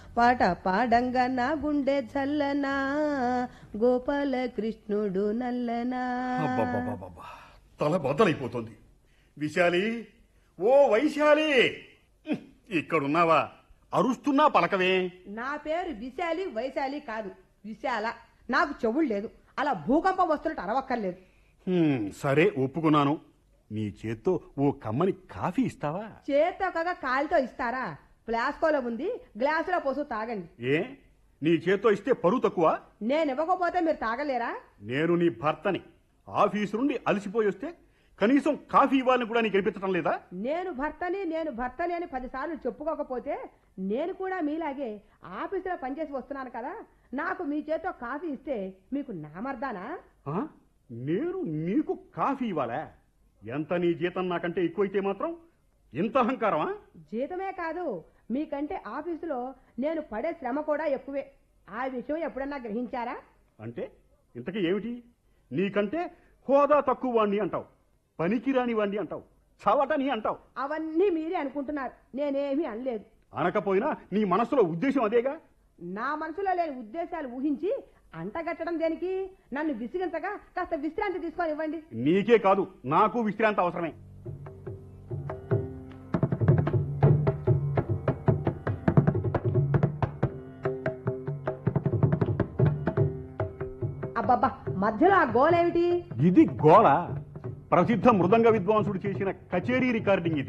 పాట పాడంగా నా గుండె చల్లనా గోపాల కృష్ణుడు నల్లనా అబ్బబ్బబ్బబ్బబ్బా. తల బద్దలైపోతుంది విశాలి ఓ వైశాలి ఉహ్, ఇక్కడున్నావా అరుస్తున్నా పలకవే నా పేరు విశాలి వైశాలి కాదు విశాల నాకు చెవుడు లేదు అలా భూకంపం వస్తున్నట్టు అరవక్కర్లేదు హ్మ్, సరే ఒప్పుకున్నాను నీ చేత్తో ఓ కమ్మని కాఫీ ఇస్తావా చేత్తో కాక కాలితో ఇస్తారా ప్లాస్కోలో ఉంది గ్లాసులో పోసు తాగండి ఏ నీ చేత్తో ఇస్తే పరువు తక్కువ నేను ఇవ్వకపోతే మీరు తాగలేరా నేను నీ భర్తని ఆఫీసు నుండి అలసిపోయి వస్తే కనీసం కాఫీ ఇవ్వాలని కూడా నీకు అనిపించడం లేదా నేను భర్తని నేను భర్తని అని పదిసార్లు చెప్పుకోకపోతే నేను కూడా మీలాగే ఆఫీసులో పనిచేసి వస్తున్నాను కదా నాకు మీ చేత్తో కాఫీ ఇస్తే మీకు నామర్దానా ఆ? నేను నీకు కాఫీ ఇవ్వాలా ఎంత నీ జీతం నాకంటే ఎక్కువైతే మాత్రం ఇంత అహంకారమా జీతమే కాదు మీకంటే ఆఫీసులో నేను పడే శ్రమ కూడా ఎక్కువే ఆ విషయం ఎప్పుడన్నా గ్రహించారా అంటే ఇంతకీ ఏమిటి నీకంటే హోదా తక్కువ వాణ్ణి అంటావు పనికిరాని వాణ్ణి అంటావు చవటని అంటావు అవన్నీ మీరే అనుకుంటున్నారు నేనేమీ అనలేదు అనకపోయినా నీ మనసులో ఉద్దేశం అదేగా నా మనసులో లేని ఉద్దేశాలు ఊహించి అంటగట్టడం దేనికి నన్ను విసిగించగా కాస్త విశ్రాంతి తీసుకొని ఇవ్వండి నీకే కాదు నాకు విశ్రాంతి అవసరమే అబ్బబ్బా మధ్యలో ఆ గోలేమిటి ఇది గోళ ప్రసిద్ధ మృదంగ విద్వాంసుడు చేసిన కచేరీ రికార్డింగ్ ఇది